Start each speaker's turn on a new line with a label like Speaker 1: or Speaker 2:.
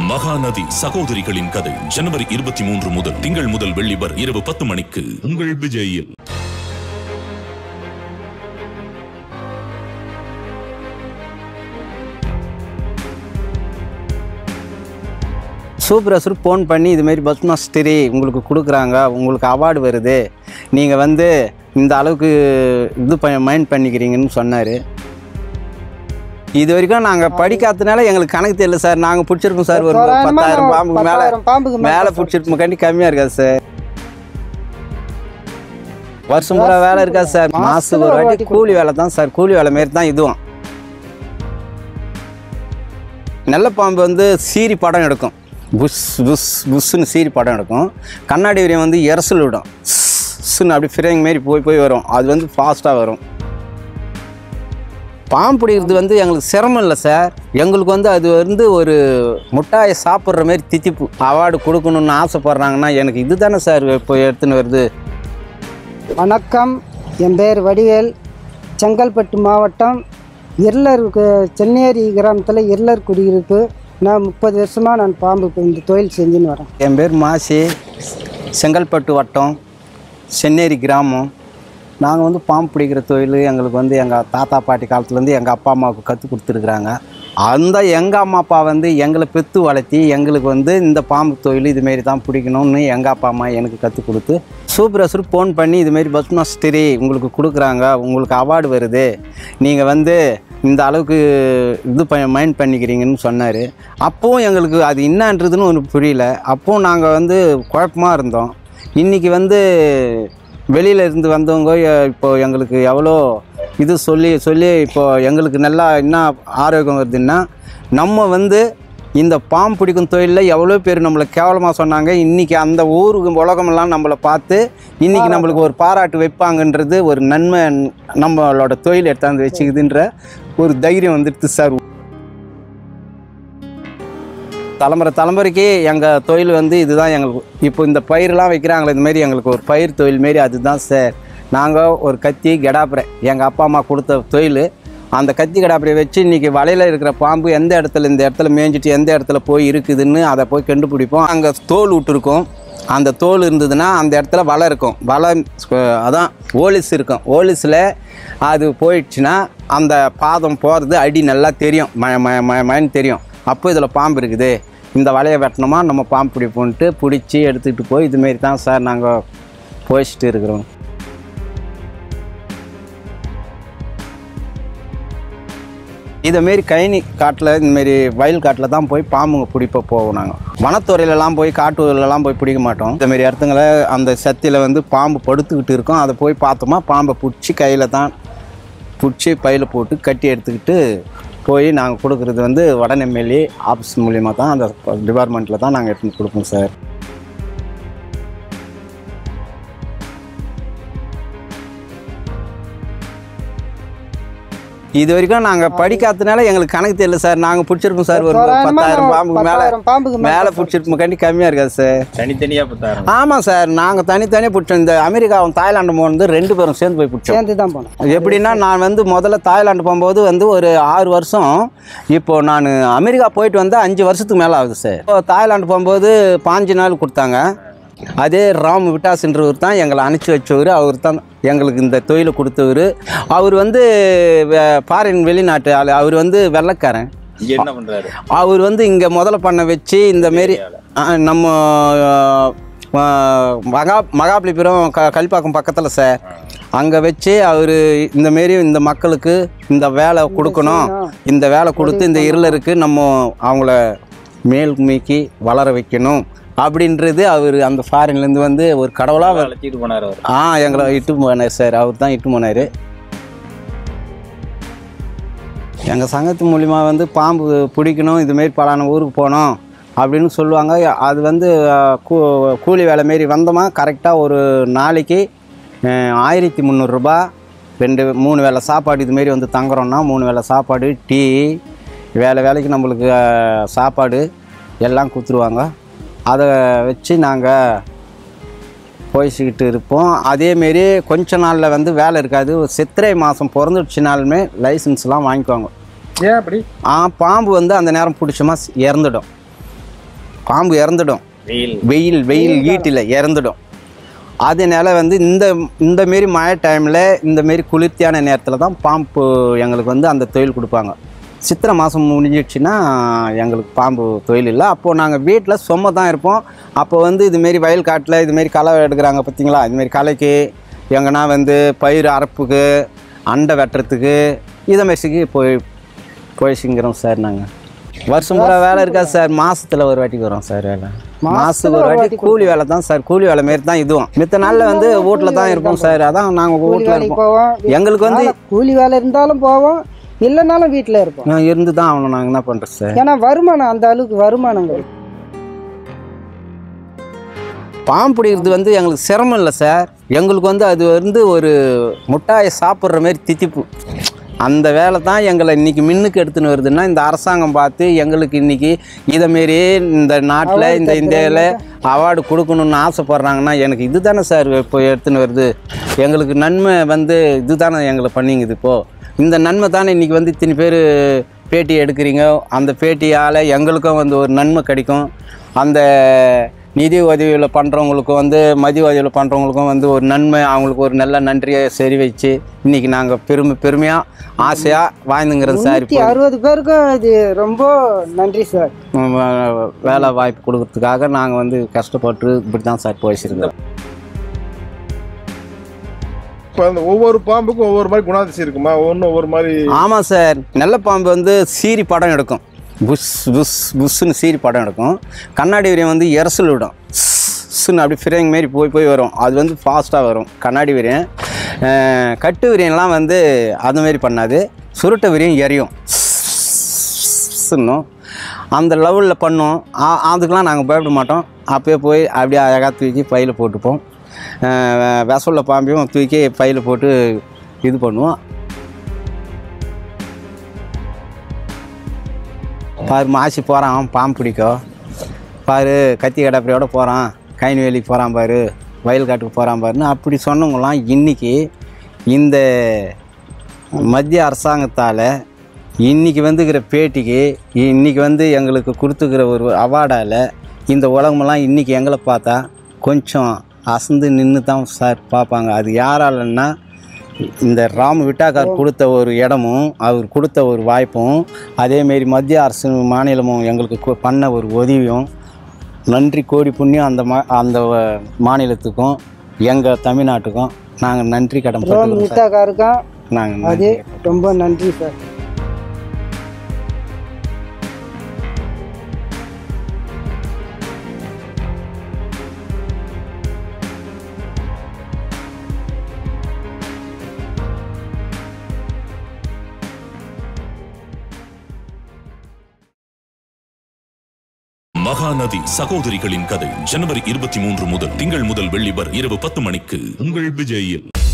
Speaker 1: மகாநதி சகோதரிகளின் கதை ஜனவரி இருபத்தி மூன்று முதல் திங்கள் முதல் வெள்ளி வரை இரவு பத்து மணிக்கு உங்கள் விஜயில்
Speaker 2: சூப்பரசர் ஃபோன் பண்ணி இதுமாரி பத்மஸ்திரி உங்களுக்கு கொடுக்குறாங்க உங்களுக்கு அவார்டு வருது நீங்கள் வந்து இந்த அளவுக்கு இது ப மைண்ட் பண்ணிக்கிறீங்கன்னு சொன்னார் இது வரைக்கும் நாங்கள் படிக்காதனால எங்களுக்கு கணக்கு தெரியல சார் நாங்கள் பிடிச்சிருக்கோம் சார் ஒரு
Speaker 3: தோராயமா
Speaker 2: பத்தாயிரம் பாம்புக்கு மேலே
Speaker 3: பத்தாயிரம் பாம்புக்கு மேல
Speaker 2: மேலே பிடிச்சிருப்போம் கண்டி கம்மியாக இருக்காது சார் வருஷம் பூரா வேலை இருக்காது சார் மாதத்துக்கு ஒரு வாட்டி கூலி வேலை தான் சார் கூலி வேலை மாரி தான் இதுவும் நல்ல பாம்பு வந்து சீரி படம் எடுக்கும் புஷ் புஷ் புஷ்ஷுன்னு சீரி படம் எடுக்கும் கண்ணாடி வரையும் வந்து எரசல் விடும் ஸ்ன்னு அப்படி ஃபிரேங் மாரி போய் போய் வரும் அது வந்து ஃபாஸ்ட்டாக வரும் பாம்பு பிடிக்கிறது வந்து எங்களுக்கு சிரமம் இல்லை சார் எங்களுக்கு வந்து அது வந்து ஒரு முட்டாயை சாப்பிட்ற மாதிரி தித்திப்பு அவார்டு கொடுக்கணும்னு ஆசைப்பட்றாங்கன்னா எனக்கு இதுதானே சார் இப்போ எடுத்துன்னு வருது
Speaker 3: வணக்கம் என் பேர் வடிவேல் செங்கல்பட்டு மாவட்டம் இருளர் கு- சென்னேரி கிராமத்தில் இருளர் குடியிருப்பு நான் முப்பது வருஷமாக நான் பாம்பு இப்ப இந்த தொழில் செஞ்சுன்னு வரேன்
Speaker 2: என் பேர் மாசி செங்கல்பட்டு வட்டம் சென்னேரி கிராமம் நாங்கள் வந்து பாம்பு பிடிக்கிற தொழில் எங்களுக்கு வந்து எங்கள் தாத்தா பாட்டி காலத்துலேருந்து எங்கள் அப்பா அம்மாவுக்கு கற்றுக் கொடுத்துருக்குறாங்க அந்த எங்கள் அம்மா அப்பா வந்து எங்களை பெற்று வளர்த்தி எங்களுக்கு வந்து இந்த பாம்பு தொழில் இதுமாரி தான் பிடிக்கணும்னு எங்கள் அப்பா அம்மா எனக்கு கற்றுக் கொடுத்து சூப்பரசர் ஃபோன் பண்ணி இதுமாரி பத்மஸ்திரி உங்களுக்கு கொடுக்குறாங்க உங்களுக்கு அவார்டு வருது நீங்கள் வந்து இந்த அளவுக்கு இது ப மைண்ட் பண்ணிக்கிறீங்கன்னு சொன்னார் அப்போவும் எங்களுக்கு அது என்னன்றதுன்னு ஒன்று புரியல அப்போவும் நாங்கள் வந்து குழப்பமாக இருந்தோம் இன்றைக்கி வந்து வெளியில இருந்து வந்தவங்க எ- இப்போ எங்களுக்கு எவ்வளோ இது சொல்லி சொல்லி இப்போ எங்களுக்கு நல்லா என்ன ஆரோக்கியம் வருதுன்னா நம்ம வந்து இந்த பாம்பு பிடிக்கும் தொழிலில் எவ்வளோ பேர் நம்மளை கேவலமாக சொன்னாங்க இன்றைக்கி அந்த ஊருக்கு உலகமெல்லாம் நம்மளை பார்த்து இன்றைக்கி நம்மளுக்கு ஒரு பாராட்டு வைப்பாங்கன்றது ஒரு நன்மை நம்மளோட தொழில் எடுத்தாந்து வச்சுக்குதுன்ற ஒரு தைரியம் வந்துடுது சார் தலைமுறை தலைமுறைக்கு எங்கள் தொழில் வந்து இதுதான் எங்களுக்கு இப்போ இந்த பயிரெலாம் வைக்கிறாங்களே இந்த மாதிரி எங்களுக்கு ஒரு பயிர் தொழில் மாரி அதுதான் சார் நாங்கள் ஒரு கத்தி கெடாப்புரை எங்கள் அப்பா அம்மா கொடுத்த தொழில் அந்த கத்தி கடாப்புரையை வச்சு இன்றைக்கி வலையில் இருக்கிற பாம்பு எந்த இடத்துல இந்த இடத்துல மேய்ஞ்சிட்டு எந்த இடத்துல போய் இருக்குதுன்னு அதை போய் கண்டுபிடிப்போம் அங்கே தோல் விட்டுருக்கோம் அந்த தோல் இருந்ததுன்னா அந்த இடத்துல வலை இருக்கும் வலை அஹ், அதான் ஓலிஸ் இருக்கும் ஓலிஸில் அது போயிடுச்சுன்னா அந்த பாதம் போகிறது அடி நல்லா தெரியும் ம ம ம மன்னு தெரியும் அப்போ இதில் பாம்பு இருக்குது இந்த வலையை வெட்டணுமா நம்ம பாம்பு பிடிப்போன்ட்டு பிடிச்சி எடுத்துக்கிட்டு போய் இதுமாரி தான் சார் நாங்கள் போயிச்சிட்டு இருக்கிறோம் இதேமாரி கைனி காட்டில் இந்தமாரி வயல் காட்டில் தான் போய் பாம்புங்க பிடிப்ப போவோம் நாங்கள் வனத்துறையிலலாம் போய் காட்டுலலாம் போய் பிடிக்க மாட்டோம் இந்தமாரி இடத்துங்களை அந்த சத்தியில் வந்து பாம்பு படுத்துக்கிட்டு இருக்கோம் அதை போய் பார்த்தோமா பாம்பை பிடிச்சி கையில் தான் பிடிச்சி பையில் போட்டு கட்டி எடுத்துக்கிட்டு போய் நாங்கள் கொடுக்குறது வந்து வட எம்எல்ஏ ஆஃபீஸ் மூலியமாக தான் அந்த டிபார்ட்மெண்ட்டில் தான் நாங்கள் எடுத்துன்னு கொடுப்போம் சார் இது வரைக்கும் நாங்கள் படிக்காதனால எங்களுக்கு கணக்கு தெரியல சார் நாங்கள் பிடிச்சிருக்கோம் சார் ஒரு
Speaker 3: தோராயமா
Speaker 2: பத்தாயிரம் பாம்புக்கு மேலே
Speaker 3: பத்தாயிரம் பாம்புக்கு மேல
Speaker 2: மேலே பிடிச்சிருப்போம் கண்டி கம்மியாக இருக்காது சார்
Speaker 4: தனித்தனியா பத்தாயிரம்
Speaker 2: ஆமாம் சார் நாங்கள் தனித்தனியாக பிடிச்சோம் இந்த அமெரிக்காவும் தாய்லாண்டு போனது ரெண்டு பேரும் சேர்ந்து போய் பிடிச்சோம்
Speaker 3: சேர்ந்து தான் போனோம்
Speaker 2: எப்படின்னா நான் வந்து முதல்ல தாய்லாந்து போகும்போது வந்து ஒரு ஆறு வருஷம் இப்போ நான் அமெரிக்கா போயிட்டு வந்து அஞ்சு வருஷத்துக்கு மேலே ஆகுது சார் இப்போ தாய்லாந்து போகும்போது பாஞ்சு நாள் கொடுத்தாங்க அதே ராம் விட்டாஸ்ன்றவர் தான் எங்களை அனுப்பிச்சி வச்சவர் அவர் தான் எங்களுக்கு இந்த தொழிலை கொடுத்தவர் அவர் வந்து ஃபாரின் வெளிநாட்டு ஆள் அவர் வந்து வெள்ளைக்காரன்
Speaker 4: இங்க என்ன பண்றாரு
Speaker 2: அவர் வந்து இங்கே முதல்ல பண்ண வச்சு இந்த மாரி ஆ, நம்ம ஆ, மகா மகாபலிபுரம் க கல்பாக்கம் பக்கத்தில் சார் அங்கே வச்சு அவர் இந்த மாரி இந்த மக்களுக்கு இந்த வேலை கொடுக்கணும் இந்த வேலை கொடுத்து இந்த இருளருக்கு நம்ம அவங்கள மேல் மீக்கி வளர வைக்கணும் அப்படின்றது அவர் அந்த ஃபாரின்லேருந்து வந்து ஒரு கடவுளாக
Speaker 4: அழைச்சிட்டு போனாரு அவர்
Speaker 2: ஆ எங்களை இட்டு போனார் சார் அவர் தான் இட்டு போனார் எங்கள் சங்கத்து மூலிமா வந்து பாம்பு பிடிக்கணும் இதுமாரி பலான ஊருக்கு போகணும் அப்படின்னு சொல்லுவாங்க அது வந்து அஹ், கூ கூலி வேலை மாரி வந்தோமா கரெக்டாக ஒரு நாளைக்கு அஹ், ஆயிரத்தி முந்நூறுரூபா ரெண்டு மூணு வேளை சாப்பாடு இதுமாரி வந்து தங்குறோன்னா மூணு வேளை சாப்பாடு டீ வேலை வேலைக்கு நம்மளுக்கு அஹ், சாப்பாடு எல்லாம் கொடுத்துருவாங்க அதை வச்சு நாங்கள் போயிச்சுக்கிட்டு இருப்போம் அதேமாரி கொஞ்ச நாளில் வந்து வேலை இருக்காது ஒரு சித்திரை மாதம் பிறந்துடுச்சுனாலுமே லைசன்ஸ்லாம் வாங்கிக்குவாங்க
Speaker 4: ஏன் அப்படி
Speaker 2: ஆ பாம்பு வந்து அந்த நேரம் பிடிச்சோமா இறந்துடும் பாம்பு இறந்துடும்
Speaker 4: வெயில்
Speaker 2: வெயில் வெயில் ஈட்டில் இறந்துடும் அதனால வந்து இந்த இந்த மாரி மழை டைமில் இந்த மாரி குளிர்ச்சியான நேரத்தில் தான் பாம்பு எங்களுக்கு வந்து அந்த தொழில் கொடுப்பாங்க சித்திரை மாதம் முடிஞ்சிடுச்சுன்னா எங்களுக்கு பாம்பு தொழில் இல்லை அப்போது நாங்கள் வீட்டில் சும்மா தான் இருப்போம் அப்போ வந்து இதுமாரி வயல் காட்டில் இதுமாரி களை எடுக்கிறாங்க பார்த்தீங்களா இதுமாரி களைக்கு எங்கன்னா வந்து பயிர் அறுப்புக்கு அண்டை வெட்டுறதுக்கு இதை மாரிக்கு போய் போயிச்சுங்கிறோம் சார் நாங்கள் வருஷம் பூரா வேலை இருக்காது சார் மாசத்துல ஒரு வாட்டிக்கு வரும் சார் வேலை மாசத்துக்கு ஒரு வாட்டி கூலி வேலை தான் சார் கூலி வேலை மாரி தான் இதுவும் மித்த நாளில் வந்து வீட்டில் தான் இருப்போம் சார் அதான் நாங்கள்
Speaker 3: கூலி
Speaker 2: வீட்டில்
Speaker 3: வேலைக்கு
Speaker 2: இருப்போம்
Speaker 3: போவோம்
Speaker 2: எங்களுக்கு வந்து
Speaker 3: வேலை- கூலி வேலை இருந்தாலும் போவோம் இல்லைனாலும் வீட்டில் இருப்போம்
Speaker 2: நான் இருந்து தான் ஆகணும் நாங்கள் என்ன பண்ணுறது சார்
Speaker 3: ஏன்னா வருமானம் அந்த அளவுக்கு வருமானங்கள்
Speaker 2: பாம்பு பிடிக்கிறது வந்து எங்களுக்கு சிரமம் இல்லை சார் எங்களுக்கு வந்து அது வந்து ஒரு முட்டாயை சாப்பிட்ற மாதிரி தித்திப்பு அந்த வேலை தான் எங்களை இன்னைக்கு மின்னுக்கு எடுத்துன்னு வருதுன்னா இந்த அரசாங்கம் பார்த்து எங்களுக்கு இன்னைக்கு இதை மாரி இந்த நாட்டில் இந்த இந்தியாவில் அவார்டு கொடுக்கணும்னு ஆசைப்பட்றாங்கன்னா எனக்கு இது தானே சார் இப்போ எடுத்துன்னு வருது எங்களுக்கு நன்மை வந்து இது தானே எங்களை பண்ணிங்குது இப்போது இந்த நன்மை தானே இன்றைக்கி வந்து இத்தனை பேர் பேட்டி எடுக்கிறீங்க அந்த பேட்டியால் எங்களுக்கும் வந்து ஒரு நன்மை கிடைக்கும் அந்த நிதி உதவியில் பண்ணுறவங்களுக்கும் வந்து மதிய உதவியில் பண்ணுறவங்களுக்கும் வந்து ஒரு நன்மை அவங்களுக்கு ஒரு நல்ல நன்றியை சரி வச்சு இன்றைக்கி நாங்கள் பெருமை பெருமையாக ஆசையாக வாழ்ந்துங்கிறது சார்
Speaker 3: நூற்றி
Speaker 2: இப்போ
Speaker 3: அறுபது பேருக்கும் இது ரொம்ப நன்றி சார்
Speaker 2: உம், வே- வேலை வாய்ப்பு கொடுக்கறதுக்காக நாங்கள் வந்து கஷ்டப்பட்டு இப்படி தான் சார் போயிச்சிருந்தோம்
Speaker 5: இப்போ அந்த ஒவ்வொரு பாம்புக்கும் ஒவ்வொரு மாதிரி குணாதிசயம் இருக்குமா ஒவ்வொன்றும் ஒவ்வொரு மாதிரி
Speaker 2: ஆமாம் சார் நல்ல பாம்பு வந்து சீரி படம் எடுக்கும் புஷ் புஷ் புஷ்ஷுன்னு சீரி படம் எடுக்கும் கண்ணாடி விரியம் வந்து எரசல் விடும் ஸ்ன்னு அப்படி ஃபிரேங் மாரி போய் போய் வரும் அது வந்து ஃபாஸ்ட்டாக வரும் கண்ணாடி விரியம் அஹ், கட்டு விரியம்லாம் வந்து அது மாதிரி பண்ணாது சுருட்டை விரியம் எரியும் ஸ்ன்னும் அந்த லெவலில் பண்ணோம் ஆ- அதுக்கெலாம் நாங்கள் பயப்பட மாட்டோம் அப்பயே போய் அப்படியே அழகாக தூக்கி பையில் போட்டுப்போம் வெசல்ல பாம்பையும் தூக்கி பையில் போட்டு இது பண்ணுவோம் பாரு மாசி போகிறான் பாம்பு பிடிக்கும் பாரு கத்தி கடப்பரையோட போகிறான் கைனி வேலிக்கு போகிறான் பாரு வயல் காட்டுக்கு போகிறான் பாருன்னு அப்படி சொன்னவங்களாம் இன்றைக்கி இந்த மத்திய அரசாங்கத்தால் இன்றைக்கி வந்துக்கிற பேட்டிக்கு இன்றைக்கி வந்து எங்களுக்கு கொடுத்துக்கிற ஒரு அவார்டால் இந்த உலகமெல்லாம் இன்றைக்கி எங்களை பார்த்தா கொஞ்சம் அசந்து நின்று தான் சார் பார்ப்பாங்க அது யாராலன்னா இந்த ராம் விட்டாக்கார் கொடுத்த ஒரு இடமும் அவர் கொடுத்த ஒரு வாய்ப்பும் அதேமாரி மத்திய அரசு மாநிலமும் எங்களுக்கு கு- பண்ண ஒரு உதவியும் நன்றி கோடி புண்ணியம் அந்த மா அந்த வ- மாநிலத்துக்கும் எங்கள் தமிழ்நாட்டுக்கும் நாங்கள் நன்றி கடன்
Speaker 3: ரோம்
Speaker 2: பட்டுக்கிறோம் சார்
Speaker 3: நித்தாக்காருக்கும்
Speaker 2: நாங்கள்
Speaker 3: அது ரொம்ப நன்றி சார்
Speaker 1: மகாநதி சகோதரிகளின் கதை ஜனவரி இருபத்தி மூன்று முதல் திங்கள் முதல் வெள்ளி வரை இரவு பத்து மணிக்கு உங்கள் விஜயில்